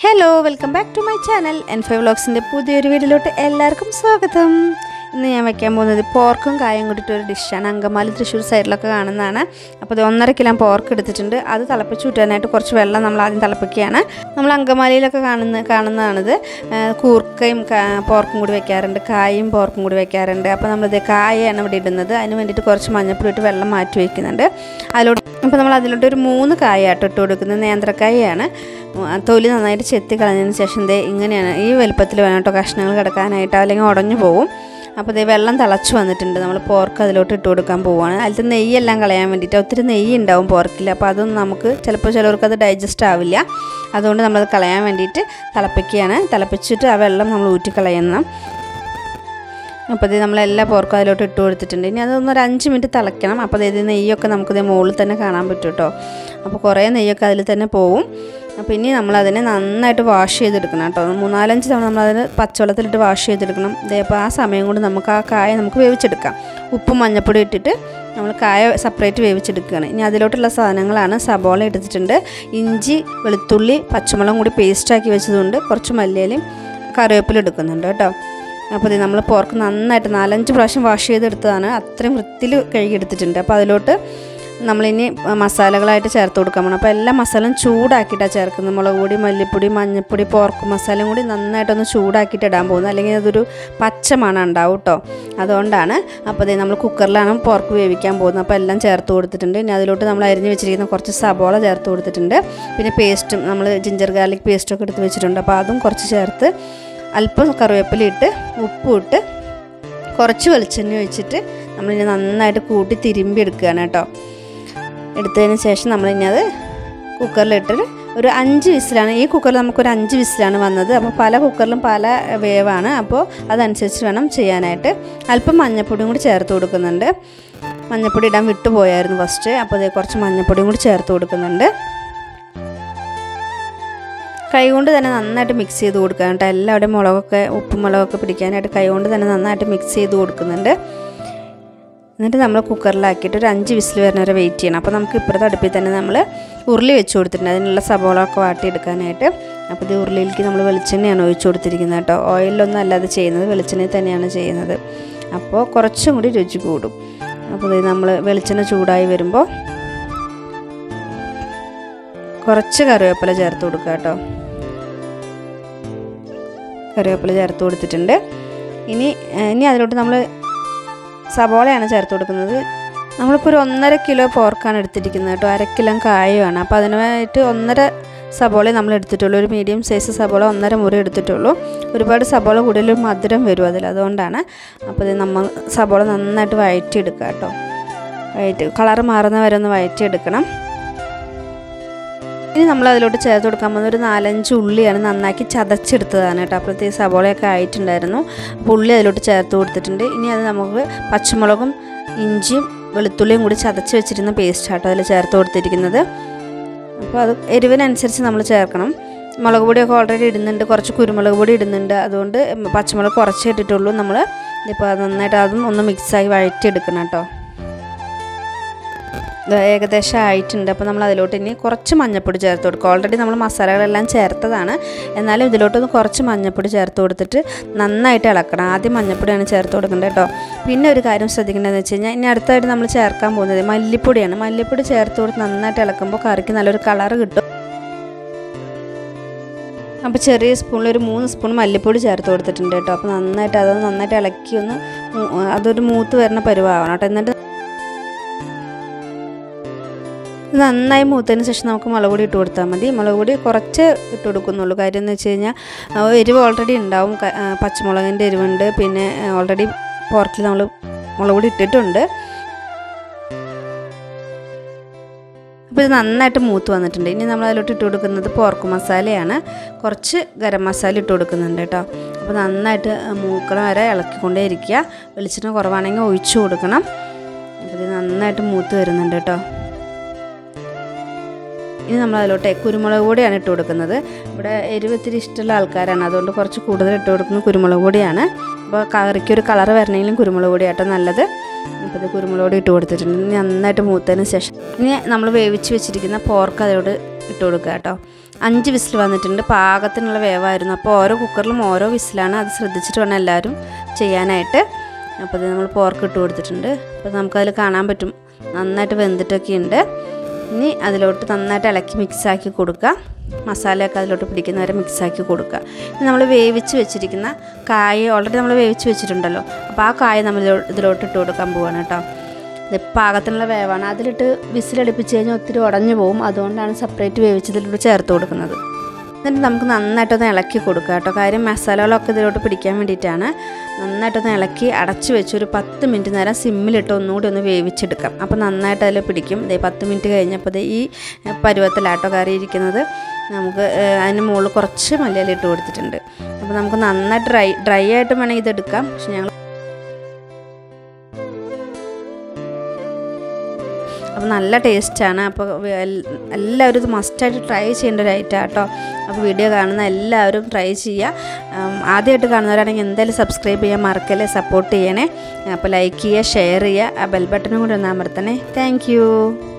hello welcome back to my channel N five വ്ളോഗ്സിൻ്റെ പുതിയൊരു വീഡിയോയിലോട്ട് എല്ലാവർക്കും സ്വാഗതം ഇന്ന് ഞാൻ വെക്കാൻ പോകുന്നത് പോർക്കും കായും കൂടിയിട്ട് ഒരു ഡിഷാണ് അങ്കമാലി തൃശ്ശൂർ സൈഡിലൊക്കെ കാണുന്നതാണ് അപ്പോൾ ഇത് ഒന്നര കിലോ പോർക്ക് എടുത്തിട്ടുണ്ട് അത് തിളപ്പിച്ച് കൂട്ടാനായിട്ട് കുറച്ച് വെള്ളം നമ്മൾ ആദ്യം തിളപ്പിക്കുകയാണ് നമ്മൾ അങ്കമാലിയിലൊക്കെ കാണുന്ന കാണുന്നതാണിത് ആ, കൂർക്കയും കാ- പോർക്കും കൂടി വെക്കാറുണ്ട് കായും പോർക്കും കൂടി വെക്കാറുണ്ട് അപ്പോൾ നമ്മളിത് കായാണ് ഇവിടെ ഇടുന്നത് അതിന് വേണ്ടിയിട്ട് കുറച്ച് മഞ്ഞപ്പൊടി ഇട്ട് വെള്ളം മാറ്റി വയ്ക്കുന്നുണ്ട് അതിലോട്ട് അപ്പോൾ നമ്മൾ അതിലോട്ട് ഒരു മൂന്ന് കായാട്ടോ ഇട്ട് കൊടുക്കുന്നത് നേന്ത്രക്കായാണ് ആ തൊലി നന്നായിട്ട് ചെത്തി കളഞ്ഞതിന് ശേഷം ദേ ഇങ്ങനെയാണ് ഈ വലുപ്പത്തിൽ വേണം കേട്ടോ കഷ്ണങ്ങൾ കിടക്കാനായിട്ട് അല്ലെങ്കിൽ ഉടഞ്ഞു പോകും അപ്പോൾ ദേ വെള്ളം തിളച്ച് വന്നിട്ടുണ്ട് നമ്മൾ പോർക്ക് അതിലോട്ട് ഇട്ട് കൊടുക്കാൻ പോവുകയാണ് അതിലത്തെ നെയ്യെല്ലാം കളയാൻ വേണ്ടിയിട്ട് ഒത്തിരി നെയ്യ് ഉണ്ടാവും പോർക്കിൽ അപ്പോൾ അതൊന്നും നമുക്ക് ചിലപ്പോൾ ചിലവർക്ക് അത് ഡൈജസ്റ്റ് ആവില്ല അതുകൊണ്ട് നമ്മളത് കളയാൻ വേണ്ടിയിട്ട് തിളപ്പിക്കുകയാണ് തിളപ്പിച്ചിട്ട് ആ വെള്ളം നമ്മൾ ഊറ്റി കളയണം അപ്പോൾ ഇത് നമ്മളെല്ലാ പോർക്കും അതിലോട്ട് ഇട്ട് കൊടുത്തിട്ടുണ്ട് ഇനി അതൊന്ന് ഒരു അഞ്ച് മിനിറ്റ് തിളയ്ക്കണം അപ്പോൾ ഇത് നെയ്യൊക്കെ നമുക്കിത് മുകളിൽ തന്നെ കാണാൻ പറ്റും കേട്ടോ അപ്പോൾ കുറേ നെയ്യൊക്കെ അതിൽ തന്നെ പോവും അപ്പോൾ ഇനി നമ്മളതിനെ നന്നായിട്ട് വാഷ് ചെയ്തെടുക്കണം കേട്ടോ മൂന്നാലഞ്ച് തവണ നമ്മളതിന് പച്ചവെള്ളത്തിലിട്ട് വാഷ് ചെയ്തെടുക്കണം ഇതേ അപ്പോൾ ആ സമയം കൊണ്ട് നമുക്ക് ആ കായ നമുക്ക് വേവിച്ചെടുക്കാം ഉപ്പും മഞ്ഞപ്പൊടി ഇട്ടിട്ട് നമ്മൾ കായ സെപ്പറേറ്റ് വേവിച്ചെടുക്കുകയാണ് ഇനി അതിലോട്ടുള്ള സാധനങ്ങളാണ് സബോള എടുത്തിട്ടുണ്ട് ഇഞ്ചി വെളുത്തുള്ളി പച്ചമുളകും കൂടി പേസ്റ്റാക്കി വെച്ചതുകൊണ്ട് കുറച്ച് മല്ലിയിലയും കറിവേപ്പില എടുക്കുന്നുണ്ട് കേട്ടോ അപ്പോൾ ഇത് നമ്മൾ പോർക്ക് നന്നായിട്ട് നാലഞ്ച് പ്രാവശ്യം വാഷ് ചെയ്തെടുത്തതാണ് അത്രയും വൃത്തിയിൽ കഴുകിയെടുത്തിട്ടുണ്ട് അപ്പോൾ അതിലോട്ട് നമ്മളിനി മസാലകളായിട്ട് ചേർത്ത് കൊടുക്കാൻ പോകണം അപ്പോൾ എല്ലാ മസാലയും ചൂടാക്കിയിട്ടാണ് ചേർക്കുന്നത് മുളക് പൊടി മല്ലിപ്പൊടി മഞ്ഞൾപ്പൊടി പോർക്ക് മസാലയും കൂടി നന്നായിട്ടൊന്ന് ചൂടാക്കിയിട്ട് ഇടാൻ പോകുന്നത് അല്ലെങ്കിൽ അതൊരു പച്ച മണം ഉണ്ടാവും കേട്ടോ അതുകൊണ്ടാണ് അപ്പോൾ ഇത് നമ്മൾ കുക്കറിലാണ് പോർക്ക് വേവിക്കാൻ പോകുന്നത് അപ്പോൾ എല്ലാം ചേർത്ത് കൊടുത്തിട്ടുണ്ട് ഇനി അതിലോട്ട് നമ്മൾ അരിഞ്ഞ് വെച്ചിരിക്കുന്ന കുറച്ച് സബോള ചേർത്ത് കൊടുത്തിട്ടുണ്ട് പിന്നെ പേസ്റ്റും നമ്മൾ ജിഞ്ചർ ഗാർലിക് പേസ്റ്റൊക്കെ എടുത്ത് വെച്ചിട്ടുണ്ട് അപ്പോൾ അതും കുറച്ച് ചേർത്ത് അല്പം കറിവേപ്പില ഇട്ട് ഉപ്പും ഇട്ട് കുറച്ച് വെളിച്ചെണ്ണ ഒഴിച്ചിട്ട് നമ്മളിനി നന്നായിട്ട് കൂട്ടി തിരുമ്പി എടുക്കുകയാണ് കേട്ടോ എടുത്തതിന് ശേഷം നമ്മളിനി അത് കുക്കറിലിട്ടൊരു ഒരു അഞ്ച് വിസിലാണ് ഈ കുക്കറിൽ നമുക്കൊരു അഞ്ച് വിസിലാണ് വന്നത് അപ്പോൾ പല കുക്കറിലും പല വേവാണ് അപ്പോൾ അതനുസരിച്ച് വേണം ചെയ്യാനായിട്ട് അല്പം മഞ്ഞൾപ്പൊടിയും കൂടി ചേർത്ത് കൊടുക്കുന്നുണ്ട് മഞ്ഞൾപ്പൊടി ഇടാൻ വിട്ടുപോയായിരുന്നു ഫസ്റ്റ് അപ്പോൾ അതേ കുറച്ച് മഞ്ഞൾപ്പൊടിയും കൂടി ചേർത്ത് കൊടുക്കുന്നുണ്ട് കൈകൊണ്ട് തന്നെ നന്നായിട്ട് മിക്സ് ചെയ്ത് കൊടുക്കുക കേട്ടോ എല്ലാവരുടെയും മുളകൊക്കെ ഉപ്പും മുളകൊക്കെ പിടിക്കാനായിട്ട് കൈകൊണ്ട് തന്നെ നന്നായിട്ട് മിക്സ് ചെയ്ത് കൊടുക്കുന്നുണ്ട് എന്നിട്ട് നമ്മൾ കുക്കറിലാക്കിയിട്ട് ഒരു അഞ്ച് വിസിൽ വരുന്ന വരെ വെയിറ്റ് ചെയ്യണം അപ്പോൾ നമുക്ക് ഇപ്പുറത്തെ അടുപ്പിൽ തന്നെ നമ്മൾ ഉരുളി വെച്ച് കൊടുത്തിട്ടുണ്ട് അതിനുള്ള സബോള ഒക്കെ വാട്ടിയെടുക്കാനായിട്ട് അപ്പോൾ ഇത് ഉരുളിയിലേക്ക് നമ്മൾ വെളിച്ചെണ്ണയാണ് ഒഴിച്ചു കൊടുത്തിരിക്കുന്നത് കേട്ടോ ഓയിലൊന്നും അല്ലാതെ ചെയ്യുന്നത് വെളിച്ചെണ്ണയിൽ തന്നെയാണ് ചെയ്യുന്നത് അപ്പോൾ കുറച്ചും കൂടി രുചി കൂടും അപ്പോൾ ഇത് നമ്മൾ വെളിച്ചെണ്ണ ചൂടായി വരുമ്പോൾ കുറച്ച് കറിവേപ്പില ചേർത്ത് കൊടുക്കുക കേട്ടോ കറിവേപ്പില ചേർത്ത് കൊടുത്തിട്ടുണ്ട് ഇനി ഇനി അതിലോട്ട് നമ്മൾ സബോളയാണ് ചേർത്ത് കൊടുക്കുന്നത് നമ്മളിപ്പോൾ ഒരു ഒന്നര കിലോ പോർക്കാണ് എടുത്തിരിക്കുന്നത് കേട്ടോ അര കിലോ കായുമാണ് അപ്പോൾ അതിനായിട്ട് ഒന്നര സബോള നമ്മൾ എടുത്തിട്ടുള്ളൂ ഒരു മീഡിയം സൈസ് സബോള ഒന്നര മുറി എടുത്തിട്ടുള്ളൂ ഒരുപാട് സബോള കൂടുതൽ മധുരം വരും അതിൽ അതുകൊണ്ടാണ് അപ്പോൾ ഇത് നമ്മൾ സബോള നന്നായിട്ട് വഴറ്റിയെടുക്കുക കേട്ടോ വഴറ്റി കളറ് മാറുന്ന വരെ ഒന്ന് വഴറ്റിയെടുക്കണം ഇനി നമ്മൾ അതിലോട്ട് ചേർത്ത് കൊടുക്കാൻ പോകുന്ന ഒരു നാലഞ്ച് ഉള്ളിയാണ് നന്നാക്കി ചതച്ചെടുത്തതാണ് കേട്ടോ അപ്പോഴത്തേക്ക് സബോളയൊക്കെ ആയിട്ടുണ്ടായിരുന്നു അപ്പോൾ ഉള്ളി അതിലോട്ട് ചേർത്ത് കൊടുത്തിട്ടുണ്ട് ഇനി അത് നമുക്ക് പച്ചമുളകും ഇഞ്ചിയും വെളുത്തുള്ളിയും കൂടി ചതച്ച് വെച്ചിരുന്ന പേസ്റ്റ് ആട്ടോ അതിൽ ചേർത്ത് കൊടുത്തിരിക്കുന്നത് അപ്പോൾ അത് എരിവിനനുസരിച്ച് നമ്മൾ ചേർക്കണം മുളക് പൊടിയൊക്കെ ഓൾറെഡി ഇടുന്നുണ്ട് കുറച്ച് കുരുമുളക് പൊടി ഇടുന്നുണ്ട് അതുകൊണ്ട് പച്ചമുളക് കുറച്ചേ ഇട്ടിട്ടുള്ളൂ നമ്മൾ ഇപ്പോൾ നന്നായിട്ട് അതും ഒന്ന് മിക്സായി വഴറ്റിയെടുക്കണം കേട്ടോ ഇത് ഏകദേശം ആയിട്ടുണ്ട് അപ്പോൾ നമ്മൾ അതിലോട്ട് ഇനി കുറച്ച് മഞ്ഞൾപ്പൊടി ചേർത്ത് കൊടുക്കുക ഓൾറെഡി നമ്മൾ മസാലകളെല്ലാം ചേർത്തതാണ് എന്നാലും ഇതിലോട്ടൊന്ന് കുറച്ച് മഞ്ഞൾപ്പൊടി ചേർത്ത് കൊടുത്തിട്ട് നന്നായിട്ട് ഇളക്കണം ആദ്യം മഞ്ഞൾപ്പൊടിയാണ് ചേർത്ത് കൊടുക്കേണ്ടത് കേട്ടോ പിന്നെ ഒരു കാര്യം ശ്രദ്ധിക്കേണ്ടതെന്ന് വെച്ച് കഴിഞ്ഞാൽ ഇനി അടുത്തായിട്ട് നമ്മൾ ചേർക്കാൻ പോകുന്നത് മല്ലിപ്പൊടിയാണ് മല്ലിപ്പൊടി ചേർത്ത് കൊടുത്ത് നന്നായിട്ട് ഇളക്കുമ്പോൾ കറിക്ക് നല്ലൊരു കളറ് കിട്ടും അപ്പോൾ ചെറിയ സ്പൂണിൽ ഒരു മൂന്ന് സ്പൂൺ മല്ലിപ്പൊടി ചേർത്ത് കൊടുത്തിട്ടുണ്ട് കേട്ടോ അപ്പോൾ നന്നായിട്ട് അത് നന്നായിട്ട് ഇളക്കി ഒന്ന് മൂ- അതൊരു മൂത്ത് വരുന്ന പരുവാവണം കേട്ടോ എന്നിട്ട് ഇത് നന്നായി മൂത്തതിന് ശേഷം നമുക്ക് മുളക് പൊടി ഇട്ട് കൊടുത്താൽ മതി മുളക് പൊടി കുറച്ച് ഇട്ട് കൊടുക്കുന്നുള്ളൂ കാര്യം എന്ന് വെച്ച് കഴിഞ്ഞാൽ ആ, എരിവ് ഓൾറെഡി ഉണ്ടാവും ക- ആ, പച്ചമുളകിൻ്റെ എരിവുണ്ട് പിന്നെ ഓൾറെഡി പോർക്കിൽ നമ്മൾ മുളക് പൊടി ഇട്ടിട്ടുണ്ട് അപ്പോൾ ഇത് നന്നായിട്ട് മൂത്ത് വന്നിട്ടുണ്ട് ഇനി നമ്മൾ അതിലോട്ട് ഇട്ട് കൊടുക്കുന്നത് പോർക്ക് മസാലയാണ് കുറച്ച് ഗരം മസാല ഇട്ട് കൊടുക്കുന്നുണ്ട് കേട്ടോ അപ്പോൾ നന്നായിട്ട് മൂക്കണം വരെ ഇളക്കിക്കൊണ്ടേ ഇരിക്കുക വെളിച്ചെണ്ണ കുറവാണെങ്കിൽ ഒഴിച്ചു കൊടുക്കണം അപ്പോൾ ഇത് നന്നായിട്ട് മൂത്ത് വരുന്നുണ്ട് കേട്ടോ ഇനി നമ്മൾ അതിലോട്ട് കുരുമുളക് പൊടിയാണ് ഇട്ട് കൊടുക്കുന്നത് ഇവിടെ എരിവ് ഇത്തിരി ഇഷ്ടമുള്ള ആൾക്കാരാണ് അതുകൊണ്ട് കുറച്ച് കൂടുതൽ ഇട്ട് കൊടുക്കുന്നത് കുരുമുളക് പൊടിയാണ് അപ്പോൾ കറിക്ക് ഒരു കളർ വരണമെങ്കിലും കുരുമുളക് പൊടി ആട്ടോ നല്ലത് അപ്പോൾ അപ്പോൾ ഇത് കുരുമുളക് ഇട്ട് കൊടുത്തിട്ടുണ്ട് ഇനി നന്നായിട്ട് മൂത്തതിന് ശേഷം ഇനി നമ്മൾ വേവിച്ച് വെച്ചിരിക്കുന്ന പോർക്ക് അതിലോട്ട് ഇട്ട് കൊടുക്കുക കേട്ടോ അഞ്ച് വിസിൽ വന്നിട്ടുണ്ട് പാകത്തിനുള്ള വേവായിരുന്നു അപ്പോൾ ഓരോ കുക്കറിലും ഓരോ വിസിലാണ് അത് ശ്രദ്ധിച്ചിട്ട് വേണം എല്ലാവരും ചെയ്യാനായിട്ട് അപ്പോൾ ഇത് നമ്മൾ പോർക്ക് ഇട്ട് കൊടുത്തിട്ടുണ്ട് അപ്പോൾ നമുക്കതിൽ കാണാൻ പറ്റും നന്നായിട്ട് വെന്തിട്ടൊക്കെ ഉണ്ട് ഇനി അതിലോട്ട് നന്നായിട്ട് ഇളക്കി മിക്സാക്കി കൊടുക്കുക മസാലയൊക്കെ അതിലോട്ട് പിടിക്കുന്ന വരെ മിക്സാക്കി കൊടുക്കുക ഇനി നമ്മൾ വേവിച്ച് വെച്ചിരിക്കുന്ന കായ ഓൾറെഡി നമ്മൾ വേവിച്ച് വെച്ചിട്ടുണ്ടല്ലോ അപ്പോൾ ആ കായ നമ്മൾ ഇതിലോ- ഇതിലോട്ട് ഇട്ട് കൊടുക്കാൻ പോവാണ് കേട്ടോ ഇത് പാകത്തിനുള്ള വേവാണ് അതിലിട്ട് വിസിലടുപ്പിച്ച് കഴിഞ്ഞാൽ ഒത്തിരി ഉടഞ്ഞു പോകും അതുകൊണ്ടാണ് സെപ്പറേറ്റ് വേവിച്ചതിലൂടെ ചേർത്ത് കൊടുക്കുന്നത് എന്നിട്ട് നമുക്ക് നന്നായിട്ടൊന്ന് ഇളക്കി കൊടുക്കുക കേട്ടോ കാര്യം മസാലകളൊക്കെ ഇതിലോട്ട് പിടിക്കാൻ വേണ്ടിയിട്ടാണ് നന്നായിട്ടൊന്ന് ഇളക്കി അടച്ചു വെച്ച് ഒരു പത്ത് മിനിറ്റ് നേരം സിമ്മിലിട്ട് ഒന്നുകൂടി ഒന്ന് വേവിച്ചെടുക്കാം അപ്പോൾ നന്നായിട്ട് അതിൽ പിടിക്കും ദേ പത്ത് മിനിറ്റ് കഴിഞ്ഞപ്പോൾ ദേ ഈ പരുവത്തിലാട്ടോ കറി ഇരിക്കുന്നത് നമുക്ക് ഏഹ്, അതിന് മുകളിൽ കുറച്ച് മല്ലിയില ഇട്ട് കൊടുത്തിട്ടുണ്ട് അപ്പോൾ നമുക്ക് നന്നായിട്ട് ഡ്രൈ ഡ്രൈ ആയിട്ട് വേണമെങ്കിൽ ഇതെടുക്കാം പക്ഷെ ഞങ്ങൾ അപ്പോൾ നല്ല ടേസ്റ്റാണ് അപ്പോൾ എൽ- എല്ലാവരും ഇത് മസ്റ്റായിട്ട് ട്രൈ ചെയ്യേണ്ട ഒരു ഐറ്റം കേട്ടോ അപ്പോൾ വീഡിയോ കാണുന്ന എല്ലാവരും ട്രൈ ചെയ്യുക ഉം, ആദ്യമായിട്ട് കാണുന്നവരാണെങ്കിൽ എന്തായാലും സബ്സ്ക്രൈബ് ചെയ്യാൻ മറക്കല്ലേ സപ്പോർട്ട് ചെയ്യണേ അപ്പോൾ ലൈക്ക് ചെയ്യുക ഷെയർ ചെയ്യുക ആ ബെൽ ബട്ടണും കൂടി ഒന്ന് അമർത്തണേ താങ്ക്